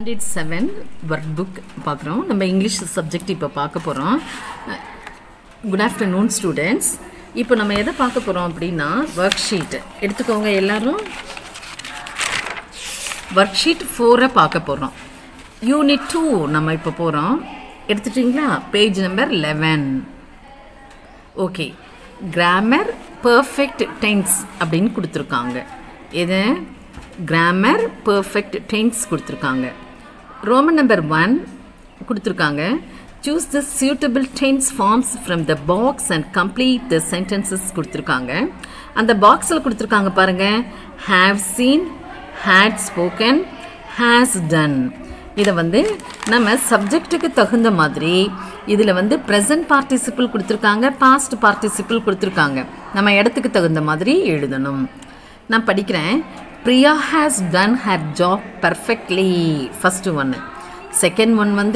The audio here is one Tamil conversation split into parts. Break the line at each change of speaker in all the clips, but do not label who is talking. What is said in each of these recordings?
ஸ்டாண்டர்ட் செவன் ஒர்க் புக் பார்க்குறோம் நம்ம இங்கிலீஷ் சப்ஜெக்ட் இப்போ பார்க்க போகிறோம் குட் ஆஃப்டர்நூன் ஸ்டூடெண்ட்ஸ் இப்போ நம்ம எதை பார்க்க போகிறோம் அப்படின்னா ஒர்க் ஷீட் எடுத்துக்கோங்க எல்லாரும் ஒர்க் ஷீட் ஃபோரை பார்க்க போகிறோம் யூனிட் டூ நம்ம இப்போ போகிறோம் எடுத்துட்டிங்களா page number eleven okay grammar perfect tense அப்படின்னு கொடுத்துருக்காங்க எது கிராமர் பர்ஃபெக்ட் டென்ஸ் கொடுத்துருக்காங்க ரோமன் நம்பர் ஒன் கொடுத்துருக்காங்க choose the suitable tense forms from the box and complete the sentences கொடுத்துருக்காங்க அந்த பாக்ஸில் கொடுத்துருக்காங்க பாருங்க have seen had spoken has done இதை வந்து நம்ம சப்ஜெக்ட்டுக்கு தகுந்த மாதிரி இதில் வந்து ப்ரெசன்ட் பார்ட்டிசிபிள் கொடுத்துருக்காங்க பாஸ்ட் பார்ட்டிசிபிள் கொடுத்துருக்காங்க நம்ம இடத்துக்கு தகுந்த மாதிரி எழுதணும் நான் படிக்கிறேன் Priya has ton her job perfectly first ஒன்று செகண்ட் ஒன் வந்து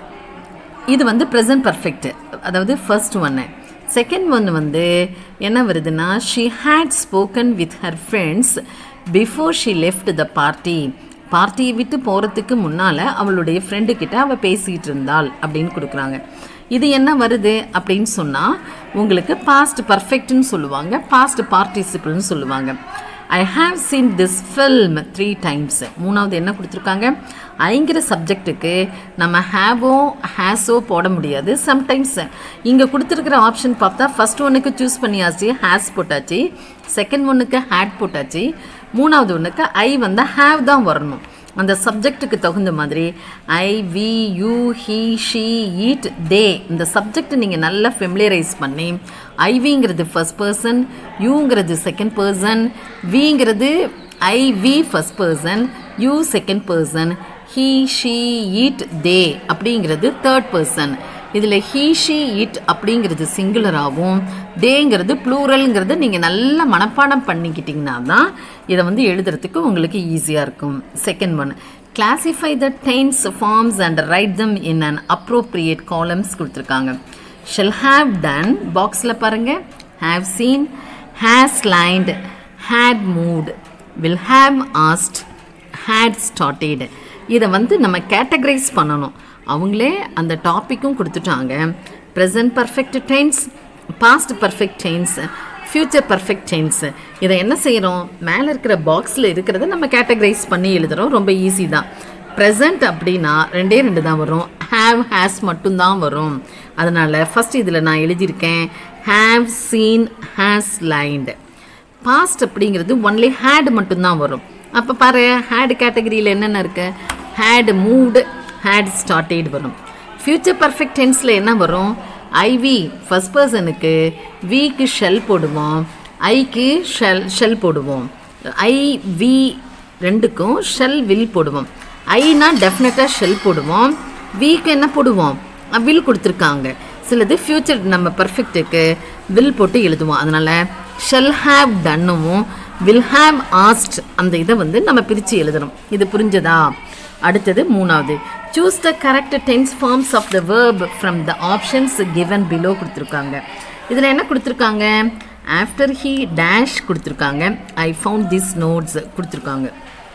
இது வந்து ப்ரெசன்ட் பர்ஃபெக்ட் அதாவது ஃபர்ஸ்ட் ஒன்று செகண்ட் ஒன்று வந்து என்ன வருதுன்னா she had spoken with her friends before she left the party பார்ட்டியை விட்டு போகிறதுக்கு முன்னால் அவளுடைய ஃப்ரெண்டு கிட்ட அவள் பேசிகிட்டு இருந்தாள் அப்படின்னு கொடுக்குறாங்க இது என்ன வருது அப்படின்னு சொன்னால் உங்களுக்கு பாஸ்ட் பர்ஃபெக்ட்னு சொல்லுவாங்க பாஸ்ட் பார்ட்டிசிபிள்னு சொல்லுவாங்க I have seen this film three times மூணாவது என்ன கொடுத்துருக்காங்க ஐங்கிற சப்ஜெக்ட்டுக்கு நம்ம ஹேவோ ஹேஸோ போட முடியாது சம்டைம்ஸ் இங்கே கொடுத்துருக்கிற ஆப்ஷன் பார்த்தா ஃபஸ்ட் ஒன்றுக்கு சூஸ் பண்ணியாச்சு ஹேஸ் போட்டாச்சு செகண்ட் ஒன்றுக்கு ஹேட் போட்டாச்சு மூணாவது ஒன்றுக்கு ஐ வந்தால் ஹேவ் தான் வரணும் அந்த சப்ஜெக்ட்டுக்கு தகுந்த மாதிரி I we you he she it they இந்த சப்ஜெக்ட் நீங்கள் நல்லா ஃபெமிலியரைஸ் பண்ணி ஐவிங்கிறது ஃபர்ஸ்ட் பர்சன் யூங்கிறது செகண்ட் பர்சன் விங்கிறது I we first person you second person he she it they அப்படிங்கிறது தேர்ட் பர்சன் இதில் ஹீ ஷீ இட் அப்படிங்கிறது சிங்குலராகவும் தேங்கிறது ப்ளூரல்ங்கிறது நீங்கள் நல்லா மனப்பாடம் பண்ணிக்கிட்டிங்கன்னா தான் இதை வந்து எழுதுறதுக்கு உங்களுக்கு ஈஸியாக இருக்கும் second one classify the tense forms and write them in an appropriate columns கொடுத்துருக்காங்க ஷெல் ஹாவ் டன் பாக்ஸில் பாருங்கள் have seen has lined had moved will have asked had started இதை வந்து நம்ம கேட்டகரைஸ் பண்ணணும் அவங்களே அந்த டாப்பிக்கும் கொடுத்துட்டாங்க present perfect tense past perfect tense future perfect tense இதை என்ன செய்கிறோம் மேலே இருக்கிற பாக்ஸில் இருக்கிறத நம்ம கேட்டகரைஸ் பண்ணி எழுதுகிறோம் ரொம்ப ஈஸி தான் ப்ரெசண்ட் அப்படின்னா ரெண்டே ரெண்டு தான் வரும் ஹேவ் ஹேஸ் மட்டும்தான் வரும் அதனால் ஃபஸ்ட் இதில் நான் எழுதியிருக்கேன் have seen has lined past அப்படிங்கிறது ஒன்லி ஹேட் மட்டும்தான் வரும் அப்போ பாரு ஹேட் கேட்டகரியில் என்னென்ன இருக்குது ஹேட் மூவ்டு ஹேட் ஸ்டார்டட் வரும் ஃப்யூச்சர் பர்ஃபெக்ட் டென்ஸில் என்ன வரும் ஐவி ஃபஸ்ட் பர்சனுக்கு விக்கு ஷெல் போடுவோம் ஐக்கு ஷெல் ஷெல் போடுவோம் ஐ வி ரெண்டுக்கும் ஷெல் வில் போடுவோம் ஐனா டெஃபினட்டாக ஷெல் போடுவோம் விக்கு என்ன போடுவோம் வில் கொடுத்துருக்காங்க சிலது ஃப்யூச்சர் நம்ம பர்ஃபெக்ட்டுக்கு வில் போட்டு எழுதுவோம் அதனால் ஷெல் ஹாவ் டன்னும் வில் ஹாவ் ஆஸ்ட் அந்த இதை வந்து நம்ம பிரித்து எழுதணும் இது புரிஞ்சதா அடுத்தது மூணாவது choose the correct tense forms of the verb from the options given below கொடுத்துருக்காங்க இதில் என்ன கொடுத்துருக்காங்க ஆஃப்டர் ஹீ டேஷ் கொடுத்துருக்காங்க ஐ ஃபவுண்ட் திஸ் நோட்ஸ் கொடுத்துருக்காங்க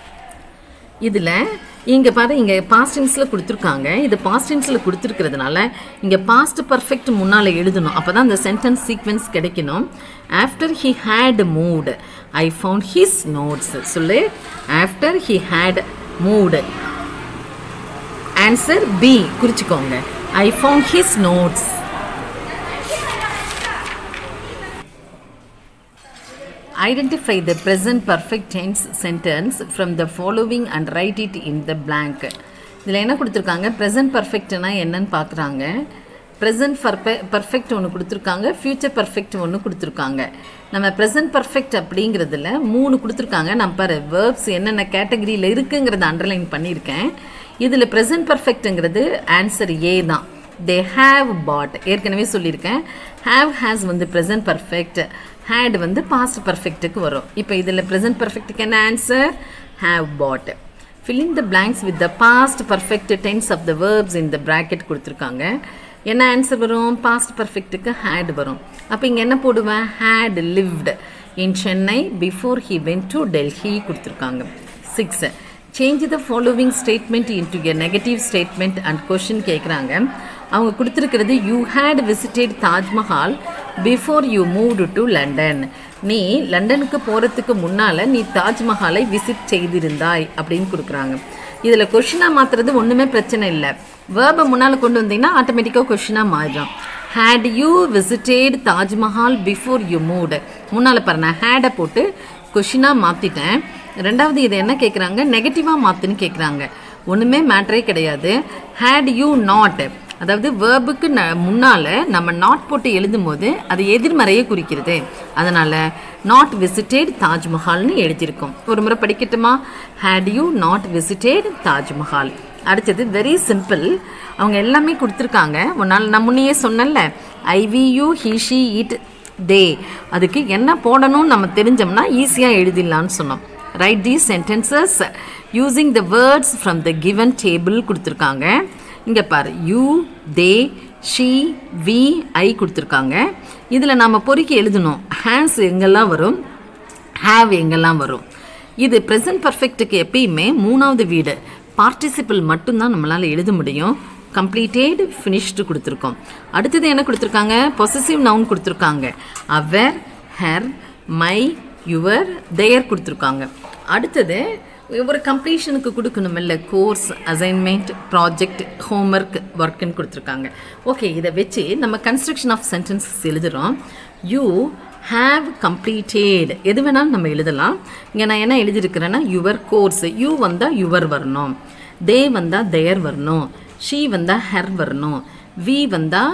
இதில் இங்கே பாரு இங்கே பாஸ்டென்ஸில் கொடுத்துருக்காங்க இது பாஸ்டென்ஸில் கொடுத்துருக்கிறதுனால இங்கே பாஸ்ட் பர்ஃபெக்ட் முன்னால் எழுதணும் அப்போ தான் அந்த சென்டென்ஸ் சீக்வன்ஸ் கிடைக்கணும் after he had moved I found his notes சொல்லு after he had moved answer B குறிச்சிக்கோங்க I found his notes identify the present perfect tense sentence from the following and write it in the blank இதில் என்ன கொடுத்துருக்காங்க ப்ரெசன்ட் பர்ஃபெக்ட்னா என்னன்னு பார்க்குறாங்க ப்ரெசன்ட் பர்ஃபெ பர்ஃபெக்ட் ஒன்று கொடுத்துருக்காங்க ஃப்யூச்சர் பர்ஃபெக்ட் ஒன்று கொடுத்துருக்காங்க நம்ம ப்ரெசன்ட் பர்ஃபெக்ட் அப்படிங்கிறதுல மூணு கொடுத்துருக்காங்க நான் பாரு வேர்ப்ஸ் என்னென்ன கேட்டகரியில் இருக்குங்கிறத அண்டர்லைன் பண்ணியிருக்கேன் இதில் ப்ரெசன்ட் பர்ஃபெக்ட்டுங்கிறது ஆன்சர் ஏ தான் தே ஹாவ் பாட் ஏற்கனவே சொல்லியிருக்கேன் ஹாவ் ஹேஸ் வந்து ப்ரெசன்ட் பர்ஃபெக்ட் ஹேட் வந்து பாஸ்ட் பர்ஃபெக்ட்டுக்கு வரும் இப்போ இதில் ப்ரெசன்ட் பர்ஃபெக்ட்டுக்கு என்ன answer have bought filling the blanks with the past perfect tense of the verbs இந்த ப்ராக்கெட் கொடுத்துருக்காங்க என்ன ஆன்சர் வரும் பாஸ்ட் பர்ஃபெக்ட்டுக்கு ஹேட் வரும் அப்போ இங்கே என்ன போடுவேன் had lived in Chennai before he went to Delhi கொடுத்துருக்காங்க six change the following statement into a negative statement and question கேட்குறாங்க அவங்க கொடுத்துருக்கிறது you had visited Taj Mahal before you moved to London நீ லண்டனுக்கு போகிறதுக்கு முன்னால் நீ தாஜ்மஹாலை விசிட் செய்திருந்தாய் அப்படின்னு கொடுக்குறாங்க இதில் கொஷினாக மாற்றுறது ஒன்றுமே பிரச்சனை இல்லை வேர்பை முன்னால் கொண்டு வந்தீங்கன்னா ஆட்டோமேட்டிக்காக கொஷினாக மாறிடும் had you visited Taj Mahal before you moved முன்னால் பாரு நான் ஹேடை போட்டு கொஷினாக மாற்றிட்டேன் ரெண்டாவது இது என்ன கேட்குறாங்க நெகட்டிவாக மாற்றுன்னு கேட்குறாங்க ஒன்றுமே மேட்டரே கிடையாது ஹேட் யூ நாட் அதாவது வேர்புக்கு ந முன்னால் நம்ம நாட் போட்டு எழுதும் போது அது எதிர்மறையை குறிக்கிறது அதனால் நாட் விசிட்டேட் தாஜ்மஹால்னு எழுதியிருக்கோம் ஒரு முறை படிக்கட்டுமா had you not visited Taj Mahal அடுத்தது வெரி சிம்பிள் அவங்க எல்லாமே கொடுத்துருக்காங்க உன்னால் நான் முன்னையே சொன்னேன்ல ஐவியூ ஹிஷி இட் தே அதுக்கு என்ன போடணும்னு நம்ம தெரிஞ்சோம்னா ஈஸியாக எழுதிடலான்னு சொன்னோம் write the sentences using the words from the given table கொடுத்துருக்காங்க இங்கே பாரு you they she we I கொடுத்துருக்காங்க இதில் நம்ம பொறுக்கி எழுதணும் ஹேண்ட்ஸ் எங்கெல்லாம் வரும் ஹேவ் எங்கெல்லாம் வரும் இது ப்ரெசன்ட் பர்ஃபெக்ட்டுக்கு எப்பயுமே மூணாவது வீடு பார்ட்டிசிபிள் மட்டும்தான் நம்மளால் எழுத முடியும் கம்ப்ளீட்டேட் ஃபினிஷ்டு கொடுத்துருக்கோம் அடுத்தது என்ன கொடுத்துருக்காங்க பொசசிவ் நவுன் கொடுத்துருக்காங்க our her my your their கொடுத்துருக்காங்க அடுத்தது ஒரு கம்ப்ளீஷனுக்கு கொடுக்கணுமில்ல கோர்ஸ் அசைன்மெண்ட் ப்ராஜெக்ட் ஹோம்ஒர்க் ஒர்க்குன்னு கொடுத்துருக்காங்க ஓகே இதை வச்சு நம்ம கன்ஸ்ட்ரக்ஷன் ஆஃப் சென்டென்சஸ் எழுதுகிறோம் யூ ஹாவ் கம்ப்ளீட்டேட் எது வேணாலும் நம்ம எழுதலாம் இங்கே நான் என்ன எழுதியிருக்கிறேன்னா யுவர் கோர்ஸ் யூ வந்தால் யுவர் வரணும் தே வந்தால் தேர் வரணும் ஷீ வந்தால் ஹெர் வரணும் வி வந்தால்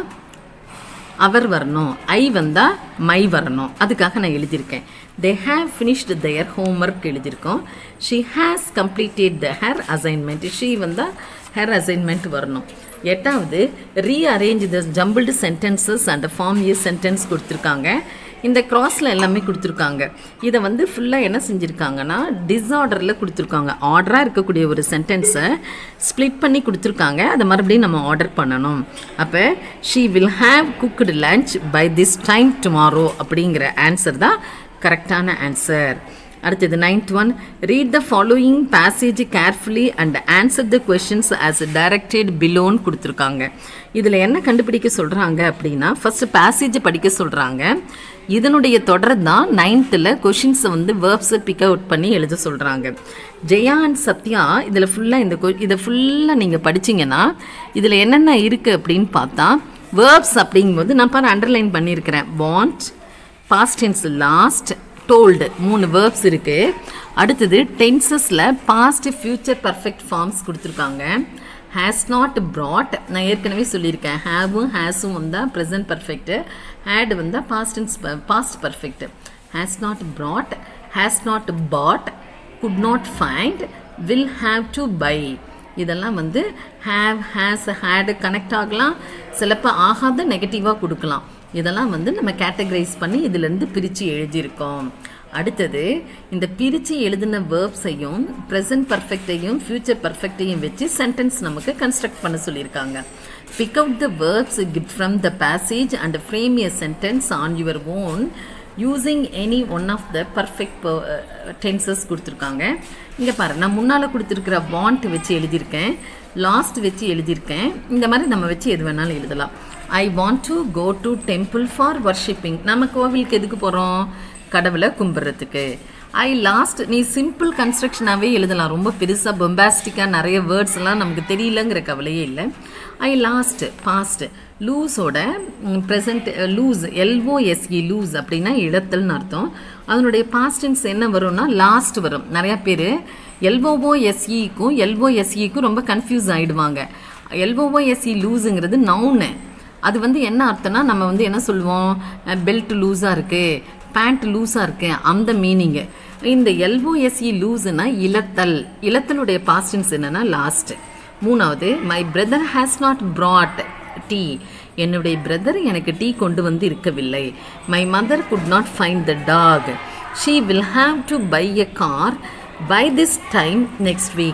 அவர் வரணும் ஐ வந்தால் மை வரணும் அதுக்காக நான் எழுதியிருக்கேன் they have finished their homework எழுதியிருக்கோம் she has completed the her assignment she வந்தால் ஹேர் அசைன்மெண்ட் வரணும் எட்டாவது rearrange the jumbled sentences and form a sentence கொடுத்துருக்காங்க இந்த கிராஸில் எல்லாமே கொடுத்துருக்காங்க இதை வந்து ஃபுல்லாக என்ன செஞ்சுருக்காங்கன்னா டிஸார்டரில் கொடுத்துருக்காங்க ஆர்டராக இருக்கக்கூடிய ஒரு சென்டென்ஸை ஸ்ப்ளிட் பண்ணி கொடுத்துருக்காங்க அதை மறுபடியும் நம்ம ஆர்டர் பண்ணணும் அப்போ she will have cooked lunch by this time tomorrow அப்படிங்கிற ஆன்சர் தான் கரெக்டான ஆன்சர் அடுத்தது ninth one read the following passage carefully and answer the questions as directed பிலோன்னு கொடுத்துருக்காங்க இதில் என்ன கண்டுபிடிக்க சொல்கிறாங்க அப்படின்னா ஃபஸ்ட்டு பேசேஜை படிக்க சொல்கிறாங்க இதனுடைய தொடர் தான் நைன்த்தில் கொஷின்ஸை வந்து வேர்ப்ஸை பிக் அவுட் பண்ணி எழுத சொல்கிறாங்க ஜெயா அண்ட் சத்யா இதில் ஃபுல்லாக இந்த கொ இதை ஃபுல்லாக நீங்கள் படிச்சிங்கன்னா இதில் என்னென்ன இருக்குது அப்படின்னு பார்த்தா வேர்ப்ஸ் அப்படிங்கும்போது நான் பாரு அண்டர்லைன் பண்ணியிருக்கிறேன் went past tense lost told மூணு வேர்ப்ஸ் இருக்குது அடுத்தது டென்சஸில் பாஸ்ட் ஃப்யூச்சர் பர்ஃபெக்ட் ஃபார்ம்ஸ் கொடுத்துருக்காங்க ஹேஸ் நாட் ப்ராட் நான் ஏற்கனவே சொல்லியிருக்கேன் ஹேவும் ஹேஸும் வந்தால் ப்ரெசன்ட் பர்ஃபெக்ட்டு ஹேட் வந்தால் past tense past perfect has not brought has not bought could not find will have to buy இதெல்லாம் வந்து ஹேவ் ஹேஸ் ஹேடு கனெக்ட் ஆகலாம் சிலப்போ ஆகாத நெகட்டிவாக கொடுக்கலாம் இதெல்லாம் வந்து நம்ம கேட்டகரைஸ் பண்ணி இதிலேருந்து பிரித்து எழுதியிருக்கோம் அடுத்தது இந்த பிரித்து எழுதின வேர்ப்ஸையும் ப்ரெசன்ட் பர்ஃபெக்டையும் ஃப்யூச்சர் பர்ஃபெக்டையும் வச்சு சென்டென்ஸ் நமக்கு கன்ஸ்ட்ரக்ட் பண்ண சொல்லியிருக்காங்க பிக் அவுட் த வேர்ப்ஸ் கிட் from the passage and frame a sentence on your own using any one of the perfect tenses கொடுத்துருக்காங்க இங்கே பாரு நான் முன்னால் கொடுத்துருக்கிற வாண்ட் வச்சு எழுதியிருக்கேன் லாஸ்ட் வச்சு எழுதியிருக்கேன் இந்த மாதிரி நம்ம வச்சு எது வேணாலும் எழுதலாம் I want to go to temple for worshipping நம்ம கோவிலுக்கு எதுக்கு போகிறோம் கடவுளை கும்பிட்றதுக்கு ஐ லாஸ்ட் நீ சிம்பிள் கன்ஸ்ட்ரக்ஷனாகவே எழுதலாம் ரொம்ப பெருசாக பொம்பாஸ்டிக்காக நிறைய வேர்ட்ஸ் எல்லாம் நமக்கு தெரியலங்கிற கவலையே இல்லை ஐ லாஸ்ட் பாஸ்ட் லூஸோட ப்ரெசன்ட் லூஸ் எல்ஓஎஸ்இ லூஸ் அப்படின்னா இடத்தல்னு அர்த்தம் அதனுடைய பாஸ்டன்ஸ் என்ன வரும்னா லாஸ்ட் வரும் நிறையா பேர் எல்ஓஓஎஸ்இக்கும் எல்ஓஎஸ்இக்கும் ரொம்ப கன்ஃபியூஸ் ஆகிடுவாங்க எல்ஓஓஎஸ்இ லூஸுங்கிறது நவுனு அது வந்து என்ன அர்த்தம்னா நம்ம வந்து என்ன சொல்லுவோம் பெல்ட் லூஸாக இருக்குது பேண்ட் லூஸாக இருக்கு அந்த மீனிங்கு இந்த எல்ஓஎஸ்இ லூஸுனா இலத்தல் இலத்தலுடைய பாஸ்டன்ஸ் என்னன்னா லாஸ்ட் மூணாவது my brother has not brought tea என்னுடைய பிரதர் எனக்கு டீ கொண்டு வந்து இருக்கவில்லை my mother could not find the dog she will have to buy a car by this time next week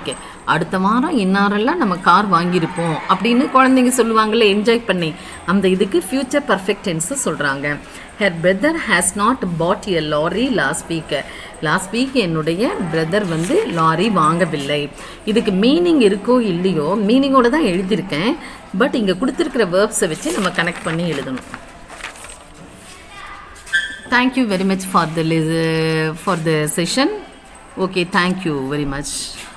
அடுத்த வாரம் இன்னாரெல்லாம் நம்ம கார் வாங்கியிருப்போம் அப்படின்னு குழந்தைங்க சொல்லுவாங்கல்ல என்ஜாய் பண்ணி அந்த இதுக்கு ஃப்யூச்சர் பர்ஃபெக்ட் டென்ஸு சொல்கிறாங்க her brother has not bought a lorry last week last week என்னுடைய பிரதர் வந்து லாரி வாங்கவில்லை இதுக்கு மீனிங் இருக்கோ இல்லையோ மீனிங்கோட தான் எழுதியிருக்கேன் பட் இங்கே கொடுத்துருக்கிற வேர்ப்ஸை வச்சு நம்ம கனெக்ட் பண்ணி எழுதணும் thank you very much for the lis- for the session okay thank you very much